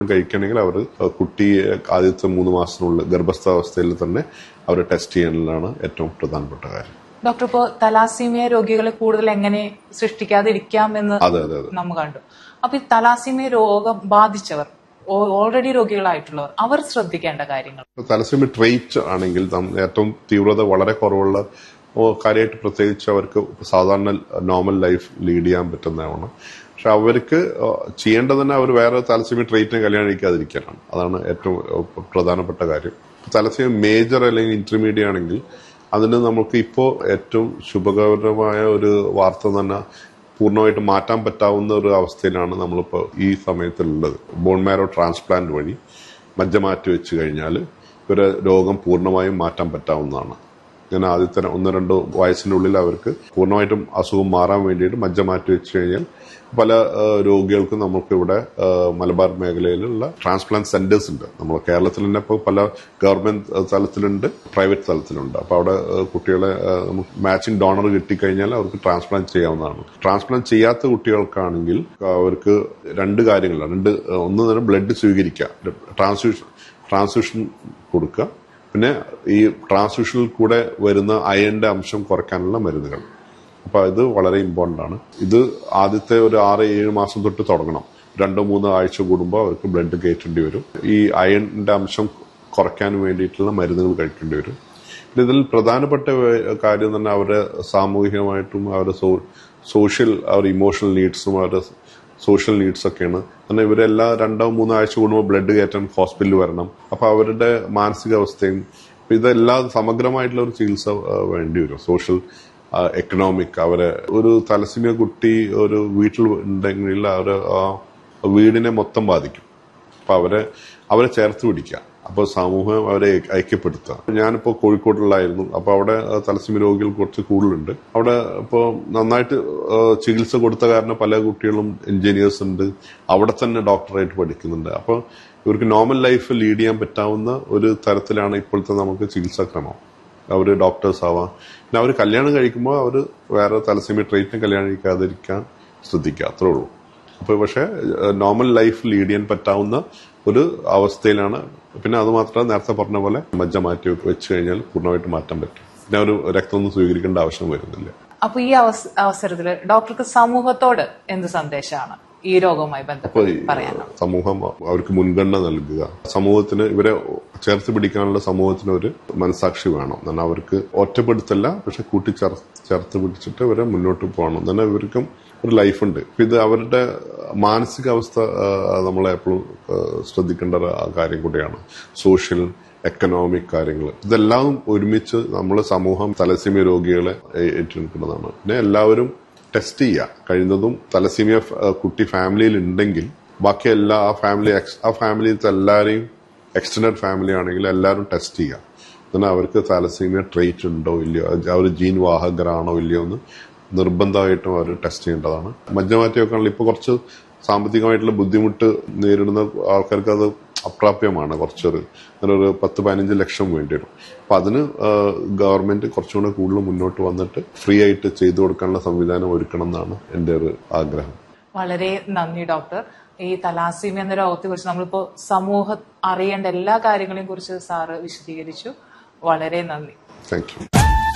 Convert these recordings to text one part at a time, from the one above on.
കഴിക്കണമെങ്കിൽ അവർ കുട്ടിയെ ആദ്യത്തെ മൂന്ന് മാസത്തിനുള്ളിൽ ഗർഭസ്ഥാവസ്ഥയിൽ തന്നെ അവർ ടെസ്റ്റ് ചെയ്യാനുള്ളതാണ് ഏറ്റവും പ്രധാനപ്പെട്ട കാര്യം ഡോക്ടർ ഇപ്പോ തലാസീമിയ രോഗികളെ കൂടുതൽ എങ്ങനെ സൃഷ്ടിക്കാതിരിക്കാം എന്ന് അതെ അതെ അതെ നമ്മൾ കണ്ടു അപ്പൊ ഈ തലാസീമിയ രോഗം ബാധിച്ചവർ ഓൾറെഡി രോഗികളായിട്ടുള്ളവർ അവർ ശ്രദ്ധിക്കേണ്ട കാര്യങ്ങൾ തലസ്യമി ട്രേറ്റ് ആണെങ്കിൽ നം- ഏറ്റവും തീവ്രത വളരെ കുറവുള്ള ഓ, കാര്യമായിട്ട് പ്രത്യേകിച്ച് അവർക്ക് സാധാരണ നോർമൽ ലൈഫ് ലീഡ് ചെയ്യാൻ പറ്റുന്നതാണ് പക്ഷെ അവർക്ക് ആ, ചെയ്യേണ്ടത് തന്നെ അവർ വേറെ തലസ്യമി ട്രേറ്റിനെ കല്യാണം കഴിക്കാതിരിക്കാനാണ് അതാണ് ഏറ്റവും ആ, പ്രധാനപ്പെട്ട കാര്യം തലസ്യമി മേജർ അല്ലെങ്കിൽ ഇന്റർമീഡിയറ്റ് ആണെങ്കിൽ അതിന് നമുക്ക് ഇപ്പോൾ ഏറ്റവും ശുഭകരമായ ഒരു വാർത്ത തന്നെ പൂർണ്ണമായിട്ട് മാറ്റാൻ പറ്റാവുന്ന ഒരു അവസ്ഥയിലാണ് നമ്മളിപ്പോൾ ഈ സമയത്തുള്ളത് ബോൺ മാരോ ട്രാൻസ്പ്ലാന്റ് വഴി മജ്ജ മാറ്റി വെച്ച് കഴിഞ്ഞാൽ ഇവരെ രോഗം പൂർണ്ണമായും മാറ്റാൻ പറ്റാവുന്നതാണ് ഇങ്ങനെ ആദ്യത്തെ ഒന്ന് രണ്ട് വയസ്സിനുള്ളിൽ അവർക്ക് പൂർണ്ണമായിട്ടും അസുഖം മാറാൻ വേണ്ടിയിട്ട് മജ്ജ മാറ്റി വെച്ച് കഴിഞ്ഞാൽ പല ആ, രോഗികൾക്കും നമുക്ക് ഇവിടെ ആ, മലബാർ മേഖലയിലുള്ള ട്രാൻസ്പ്ലാന്റ് സെന്റേഴ്സ് ഉണ്ട് നമ്മൾ കേരളത്തിൽ തന്നെ ഇപ്പോൾ പല ഗവൺമെന്റ് തലത്തിലുണ്ട് പ്രൈവറ്റ് തലത്തിലുണ്ട് അപ്പോൾ അവിടെ ആ, കുട്ടികളെ ആ, നമുക്ക് മാച്ചിങ് ഡോണർ കിട്ടിക്കഴിഞ്ഞാൽ അവർക്ക് ട്രാൻസ്പ്ലാന്റ് ചെയ്യാവുന്നതാണ് ട്രാൻസ്പ്ലാന്റ് ചെയ്യാത്ത കുട്ടികൾക്കാണെങ്കിൽ അവർക്ക് രണ്ട് കാര്യങ്ങളാണ് രണ്ട് ആ, ഒന്ന് തന്നെ ബ്ലഡ് സ്വീകരിക്കുക ട്രാൻസ്ഫ്യൂഷൻ ട്രാൻസ്ഫ്യൂഷൻ കൊടുക്കുക പിന്നെ ഈ ട്രാൻസ്ഫ്യൂഷനിൽ കൂടെ വരുന്ന അയണിന്റെ അംശം കുറയ്ക്കാനുള്ള മരുന്നുകൾ അപ്പൊ ഇത് വളരെ ഇമ്പോർട്ടന്റ് ആണ് ഇത് ആദ്യത്തെ ഒരു ആറ് ഏഴ് മാസം തൊട്ട് തുടങ്ങണം രണ്ടോ മൂന്നോ ആഴ്ച കൂടുമ്പോൾ അവർക്ക് ബ്ലഡ് കയറ്റേണ്ടി വരും ഈ അയണിന്റെ അംശം കുറയ്ക്കാൻ വേണ്ടിയിട്ടുള്ള മരുന്നുകൾ കഴിക്കേണ്ടി വരും പിന്നെ ഇതിൽ പ്രധാനപ്പെട്ട വേ- കാര്യം തന്നെ അവരുടെ സാമൂഹികമായിട്ടും അവരുടെ സോ- സോഷ്യൽ അവർ ഇമോഷണൽ നീഡ്സും അവരുടെ സോഷ്യൽ നീഡ്സ് ഒക്കെയാണ് കാരണം ഇവരെല്ലാം രണ്ടോ മൂന്നോ ആഴ്ച കൂടുമ്പോൾ ബ്ലഡ് കയറ്റാൻ ഹോസ്പിറ്റലിൽ വരണം അപ്പൊ അവരുടെ മാനസികാവസ്ഥയും ഇപ്പൊ ഇതെല്ലാം സമഗ്രമായിട്ടുള്ള ഒരു ചികിത്സ ആ, വേണ്ടി വരും സോഷ്യൽ എക്കണോമിക് അവരെ ഒരു തലസിമിയ കുട്ടി ഒരു വീട്ടിൽ ഉണ്ടെങ്കിൽ അവര് ആ വീടിനെ മൊത്തം ബാധിക്കും അപ്പൊ അവരെ അവരെ ചേർത്ത് പിടിക്കുക അപ്പോൾ സമൂഹം അവരെ ഐക്യപ്പെടുത്തുക ഞാനിപ്പോൾ കോഴിക്കോട്ടിലായിരുന്നു അപ്പോൾ അവിടെ ആ, തലസ്സീമ രോഗികൾ കുറച്ച് കൂടുതലുണ്ട് അവിടെ ഇപ്പോൾ നന്നായിട്ട് ആ, ചികിത്സ കൊടുത്ത കാരണം പല കുട്ടികളും എഞ്ചിനീയേഴ്സ് ഉണ്ട് അവിടെ തന്നെ ഡോക്ടറായിട്ട് പഠിക്കുന്നുണ്ട് അപ്പോൾ ഇവർക്ക് നോർമൽ ലൈഫ് ലീഡ് ചെയ്യാൻ പറ്റാവുന്ന ഒരു തരത്തിലാണ് ഇപ്പോഴത്തെ നമുക്ക് ചികിത്സാക്രമം അവർ ഡോക്ടേഴ്സ് ആവാം പിന്നെ അവർ കല്യാണം കഴിക്കുമ്പോൾ അവർ വേറെ തലസ്സീമ ട്രീറ്റ്മെന്റ് കല്യാണം കഴിക്കാതിരിക്കാൻ ശ്രദ്ധിക്കുക അത്രേ ഉള്ളൂ അപ്പോൾ പക്ഷേ നോർമൽ ലൈഫ് ലീഡ് ചെയ്യാൻ പറ്റാവുന്ന ഒരു അവസ്ഥയിലാണ് പിന്നെ അത് മാത്രമല്ല നേരത്തെ പറഞ്ഞ പോലെ മജ്ജ മാറ്റി വെച്ച് കഴിഞ്ഞാൽ പൂർണ്ണമായിട്ട് മാറ്റാൻ പറ്റും പിന്നെ ഒരു രക്തമൊന്നും സ്വീകരിക്കേണ്ട ആവശ്യം വരുന്നില്ല അപ്പൊ ഈ അവസ- അവസരത്തില് ഡോക്ടർക്ക് സമൂഹത്തോട് എന്ത് സന്ദേശമാണ് ഈ രോഗവുമായി അപ്പോൾ ബന്ധപ്പെട്ട് ഈ പറയാനുള്ളത് സമൂഹം അവർക്ക് മുൻഗണന നൽകുക സമൂഹത്തിന് ഇവരെ ചേർത്ത് പിടിക്കാനുള്ള സമൂഹത്തിന് ഒരു മനസാക്ഷി വേണം എന്നാൽ അവർക്ക് ഒറ്റപ്പെടുത്തല്ല പക്ഷെ കൂട്ടി ചേർ- ചേർത്ത് പിടിച്ചിട്ട് ഇവരെ മുന്നോട്ട് പോകണം എന്നാൽ ഇവർക്കും ഒരു ലൈഫുണ്ട് ഇപ്പൊ ഇത് അവരുടെ മാനസികാവസ്ഥ ആ, നമ്മളെ എപ്പോഴും ശ്രദ്ധിക്കേണ്ട ഒരു കാര്യം കൂടിയാണ് സോഷ്യൽ എക്കണോമിക് കാര്യങ്ങൾ ഇതെല്ലാം ഒരുമിച്ച് നമ്മൾ സമൂഹം തലസീമിയ രോഗികളെ ഏ- ഏറ്റെടുക്കുന്നതാണ് പിന്നെ എല്ലാവരും ടെസ്റ്റ് ചെയ്യുക കഴിയുന്നതും തലസീമിയ ഫ- ആ, കുട്ടി ഫാമിലിയിൽ ഉണ്ടെങ്കിൽ ബാക്കി എല്ലാ ആ ഫാമിലി എക്സ്- ആ ഫാമിലിയിലത്തെ എല്ലാവരെയും എക്സ്റ്റൻഡ് ഫാമിലി ആണെങ്കിൽ എല്ലാവരും ടെസ്റ്റ് ചെയ്യുക എന്നാൽ അവർക്ക് തലസീമിയ ട്രേറ്റ് ഉണ്ടോ ഇല്ലയോ അവർ ജീൻ വാഹകരാണോ ഇല്ലയോ എന്ന് നിർബന്ധമായിട്ടും അവർ ടെസ്റ്റ് ചെയ്യേണ്ടതാണ് മജ്ജമാറ്റിയൊക്കെ ആണെങ്കിൽ ഇപ്പോൾ കുറച്ച് സാമ്പത്തികമായിട്ടുള്ള ബുദ്ധിമുട്ട് നേരിടുന്ന ആൾക്കാർക്ക് അത് അപ്രാപ്യമാണ് കുറച്ചൊരു അങ്ങനെ ഒരു പത്ത് പതിനഞ്ച് ലക്ഷം വേണ്ടി വരും അപ്പൊ അതിന് ഗവൺമെന്റ് കുറച്ചുകൂടെ കൂടുതൽ മുന്നോട്ട് വന്നിട്ട് ഫ്രീ ആയിട്ട് ചെയ്തു കൊടുക്കാനുള്ള സംവിധാനം ഒരുക്കണം എന്നാണ് എന്റെ ഒരു ആഗ്രഹം വളരെ നന്ദി ഡോക്ടർ ഈ തലാസീമ എന്ന രോഗത്തെ കുറിച്ച് നമ്മളിപ്പോ സമൂഹം അറിയേണ്ട എല്ലാ കാര്യങ്ങളെയും കുറിച്ച് സാറ് വിശദീകരിച്ചു വളരെ നന്ദി താങ്ക് യു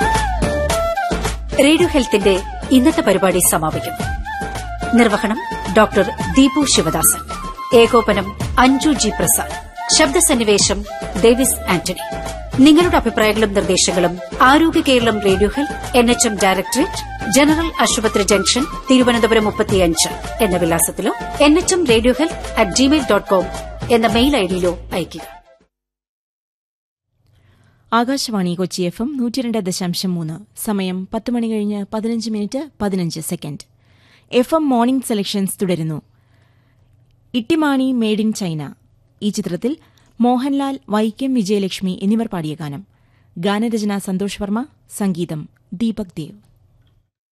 റേഡിയോ ഹെൽത്തിന്റെ ഇന്നത്തെ പരിപാടി സമാപിക്കുന്നു നിർവഹണം ഡോക്ടർ ദീപു ശിവദാസൻ ഏകോപനം അഞ്ജു ജി പ്രസാദ് ശബ്ദസന്നിവേശം ഡേവിസ് ആന്റണി നിങ്ങളുടെ അഭിപ്രായങ്ങളും നിർദ്ദേശങ്ങളും Arogya Keralam radio health N H M directorate general ആശുപത്രി ജംഗ്ഷൻ തിരുവനന്തപുരം മുപ്പത്തിയഞ്ച് എന്ന വിലാസത്തിലോ N H M radio health at Gmail dot com എന്ന മെയിൽ ഐഡിയിലോ അയയ്ക്കുക ആകാശവാണി കൊച്ചി എഫ് എം നൂറ്റിരണ്ട് ദശാംശം മൂന്ന് സമയം പത്ത് മണി കഴിഞ്ഞ് പതിനഞ്ച് മിനിറ്റ് പതിനഞ്ച് second F M morning selections Ittymaani ഇട്ടിമാണി മെയ്ഡ് ഇൻ ചൈന ഈ ചിത്രത്തിൽ മോഹൻലാൽ വൈക്കം വിജയലക്ഷ്മി എന്നിവർ പാടിയ ഗാനം ഗാനരചന സന്തോഷ് വർമ്മ സംഗീതം ദീപക് ദേവ്